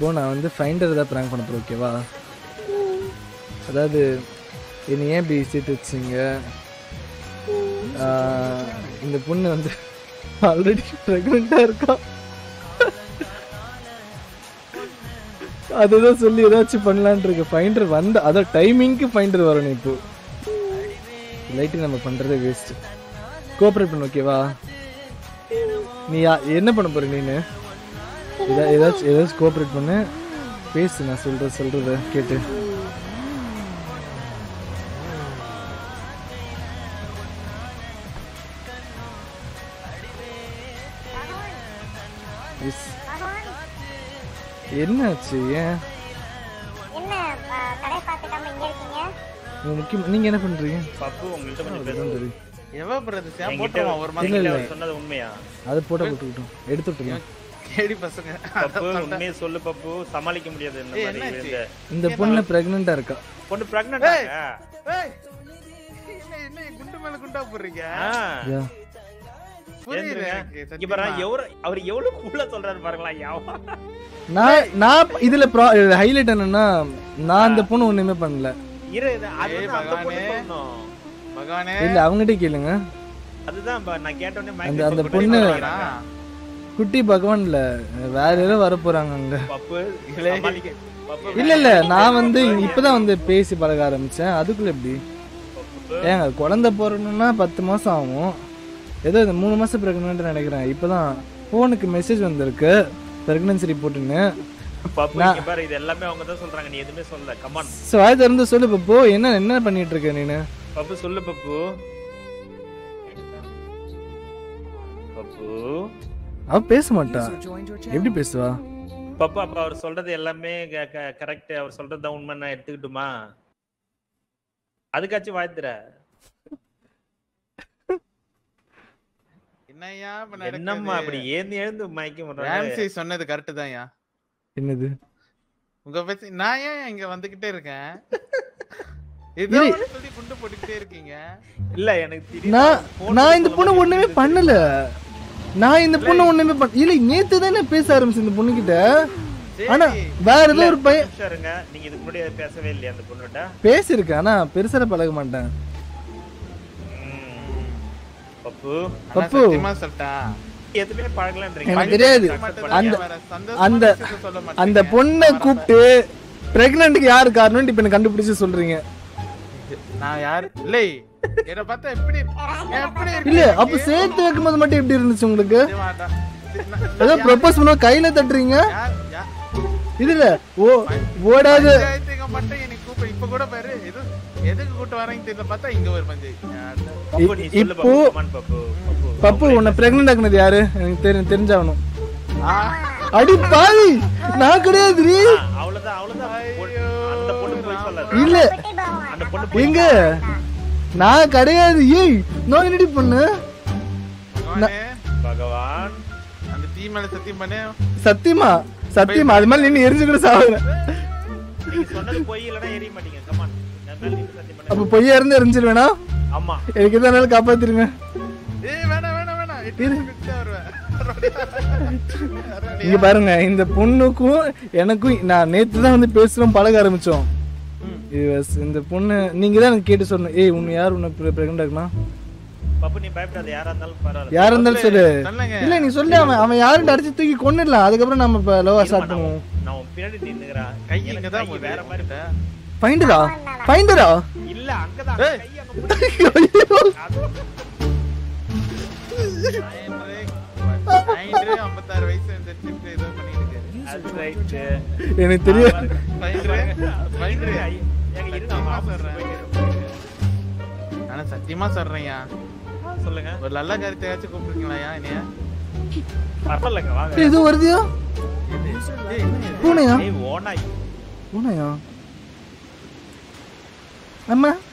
இப்போ நான் வந்து ஃபைண்டர் தான் ப்ராங்க் பண்ண போகிறேன் ஓகேவா அதாவது என்னை ஏன் இப்படி சேர்த்து வச்சிங்க ஆஹ், இந்த பொண்ணு வந்து ஆல்ரெடி ப்ரெக்னெண்ட்டாக இருக்கா அதுதான் சொல்லி ஏதாச்சும் பண்ணலான் இருக்கு ஃபைண்டர் வந்து அதான் டைமிங்க்கு ஃபைண்டர் வரணும் இப்போ லைட்டு நம்ம பண்றதே வேஸ்ட் கோஆப்ரேட் பண்ணு ஓகேவா நீ யா- என்ன பண்ண போற நீனு ஏதா- ஏதாச்சும் ஏதாச்சும் கோஆப்ரேட் பண்ணு பேசு நான் சொல்ற சொல்றத கேட்டு Yes. என்னாச்சு ஏன் என்ன அஹ், கடை பார்த்துக்காம இங்க இருக்கீங்க உங்க முக்கியம் நீங்க என்ன பண்றீங்க பப்பு உங்கள்கிட்ட கொஞ்சம் அதான் பேசணும் தெரியும். எவ பிரதர்ஸ் ஏன் என்கிட்ட போட்டுருவான் ஒரு இல்ல, மாதிரி இல்ல. அவர் சொன்னது உண்மையா அதை போட்டா போட்டுக்கிட்டோம் எடுத்து விட்டுருங்க கேடி பசங்க பப்பு உண்மையை சொல்லு பப்பு சமாளிக்க முடியாது இந்த ஏய், மாதிரி என்னாச்சு? இந்த இந்த பொண்ணு பிரெக்னெண்டா இருக்கா பொண்ணு பிரெக்னன்ட் ஏய். ஏய், என்ன என்ன குண்டு மேல குண்டா போடுறீங்க யா புரியுது எனக்கு, இங்க பாரு சத்தியமா. எவ்வளவு அவர் எவ்வளவு கூலா சொல்றாரு பாருங்களா யாவா நான் நான் இதுல ஹைலைட் என்னன்னா நான் அந்த பொண்ணு ஒண்ணுமே பண்ணல இரு இது அது ஏய், வந்து அந்த பொண்ணு பகவானே. சொல்லணும் பகவானே இல்ல அவங்ககிட்ட கேளுங்க அதுதான் பா, நான் கேட்ட உடனே அந்த- மயக்கம் அந்த போட்டு பொண்ணு- சொல்றாங்க. குட்டி பகவான்ல வேற ஏதோ வர போறாங்க அங்க பப்பு இல்லே. சமாளிக்க பப்பு இல்ல இல்ல நான் வந்து இப்பதான் வந்து பேசி பழக ஆரம்பிச்சேன் அதுக்குள்ள எப்படி பப்பு ஏங்க குழந்தை பிறக்கணும்னா பத்து மாசம் ஆகும் ஏதோ இந்த மூணு மாசம் பிரெக்னென்ட் நினைக்கிறேன் இப்பதான் போனுக்கு மெசேஜ் வந்திருக்கு பிரெக்னன்சி ரிப்போர்ட்னு பப்பு நான்- இங்க பாரு இது எல்லாமே அவங்க தான் சொல்றாங்க நீ எதுவுமே சொல்லல கமான் ஸோ வாய் திறந்து சொல்லு பப்போ என்ன என்ன பண்ணிட்டு இருக்க நீனு பப்பு சொல்லு பப்பு பப்பு அவ பேச மாட்டா எப்படி பேசுவா பப்பு அப்ப அவர் சொல்றது எல்லாமே கரெக்ட் அவர் சொல்றது தான் உண்மை நான் எடுத்துக்கிட்டுமா அதுக்காச்சும் வாழ்த்துற என்னய்யா இப்ப என்னம்மா நடக்குது? அப்படி ஏந்து எழுந்து மயக்க ராம்சி சொன்னது கரெக்ட் தான்யா என்னது உங்க பத்தி நான் ஏன் இங்க வந்துகிட்டே இருக்கேன் ஏதோ இரு. ஒண்ணு சொல்லி குண்டு போட்டுக்கிட்டே இருக்கீங்க இல்ல எனக்கு திடீர்னு நான் phone நான் இந்த சொல்ல பொண்ணு மாட்டேங்குது. ஒண்ணுமே பண்ணல நான் இந்த பொண்ணு ஒண்ணுமே பண்ண இல்ல நேத்து தானே பேச ஆரம்பிச்சு இந்த பொண்ணு கிட்ட ஆனா சரி. வேற ஏதோ இல்ல, ஒரு பையன் நிமிஷம் இருங்க நீங்க இதுக்கு முன்னாடி பேசவே இல்லையா அந்த பொண்ணுகிட்ட பேசியிருக்கேன் ஆனா பெருசா பழக மாட்டேன் ம். பப்பு ஆனா பப்பு. சத்தியமா சொல்லிட்டா எதுவுமே பழகலன்றீங்க எனக்கு தெரியாது. அந்த அந்த- அந்த அந்த பொண்ணை கூப்பிட்டு பிரெக்னன்ட்க்கு யாரு காரணம்னு இப்ப எனக்கு கண்டுபிடிச்சு சொல்றீங்க நான் யாரு இல்லை என்ன பார்த்தா எப்படி எப்படி இருக்கு இல்ல எனக்கு? அப்ப சேர்த்து வைக்கும்போது மட்டும் எப்படி இருந்துச்சு உங்களுக்கு சரி, வாடா. சரி, நான்- ஏதோ ப்ரொபோஸ் பண்ண கையில தட்டுறீங்க யார் யார் இதுல ஓ ஓடாது பஞ்சாயத்துக்கு மட்டும் எனக்கு கூப்பிடு இப்ப கூட பாரு எது எதுக்கு கூட்டு வரேன்னு தெரியல பார்த்தா இங்க ஒரு பஞ்சாயத்து யார்டா? பப்பு நீ இ- சொல்லு இப்போ- பப்பு கமான் பப்பு பப்பு பப்பு உன்னை பிரெக்னென்ட் ஆக்குனது யாரு எனக்கு தெரி தெரிஞ்சாகணும் ஆ, அடி பாவி நான் கிடையாது நீ ஆ, அவ்வளவுதான் அவ்வளவுதான் பொண்ணு- அந்த பொண்ணு போய் சொல்லாது இல்ல குட்டி பகவான் அந்த பொண்ணு போய் எங்க நான் கிடையாது ஏய் நான் என்னடி பண்ணு பகவானே, பகவான் அந்த தீ மேல சத்தியம் பண்ணு சத்தியமா சத்தியமா அது மாதிரி நின்னு எரிஞ்சு கூட சாவுற நீங்க சொன்னது பொய் இல்லைன்னா எரிய மாட்டீங்க கமான் நான் மேல நின்னு சத்தியம் அப்ப பண்ணு பொய்யா இருந்து எரிஞ்சிருவேனா ஆமா எனக்கு எதனாலும் காப்பாத்திருங்க ஏய் வேணாம் வேணாம் வேணாம் எட்டு நிமிஷம் தான் வருவேன் இங்க பாருங்க இந்த பொண்ணுக்கும் எனக்கும் நான் நேத்து தான் வந்து பேசுறோம் பழக ஆரம்பிச்சோம் இது was- இந்த பொண்ணு நீங்க தான் எனக்கு கேட்டு சொல்லணும் ஏய் உன்னை யார் உன்னை பிரெக்னென்ட் ஆகுனா பப்பு நீ பயப்படாத யாரா இருந்தாலும் பரவாயில்ல யார் இருந்தாலும் சொல்லு சொல்லுங்க இல்ல நீ சொல்லு அவன் அவன் யாரும் அடிச்சு தூக்கி கொன்னுடலாம் அதுக்கப்புறம் நம்ம இப்ப லோவா ஸ்டார்ட் பண்ணுவோம் நான் உன் பின்னாடி நின்னுக்கிறேன் கை எனக்கு இங்க தான் கை வேற மாதிரி ஃபைண்டரா ஃபைண்டரா இல்ல அங்கதான் ஏய். கை அங்க போட்டு- அது- ஐம்பத்தாறு வயசு வந்துட்டு ஏதோ பண்ணிட்டு அது right. எனக்கு தெரியும் ஏங்க, இரு, நான் office போயிட்டு ஆனா சத்தியமா சொல்றேன்யா இருக்கேன். சொல்லுங்க ஒரு நல்ல கருத்தையாச்சும் கூப்பிட்டுருக்கீங்களா என்னைய பரவாயில்லைங்க வாங்க ஏய், இது வருதியா ஏய், என்ன இது? பூனையா ஏய் ஓனாய் பூனையா அம்மா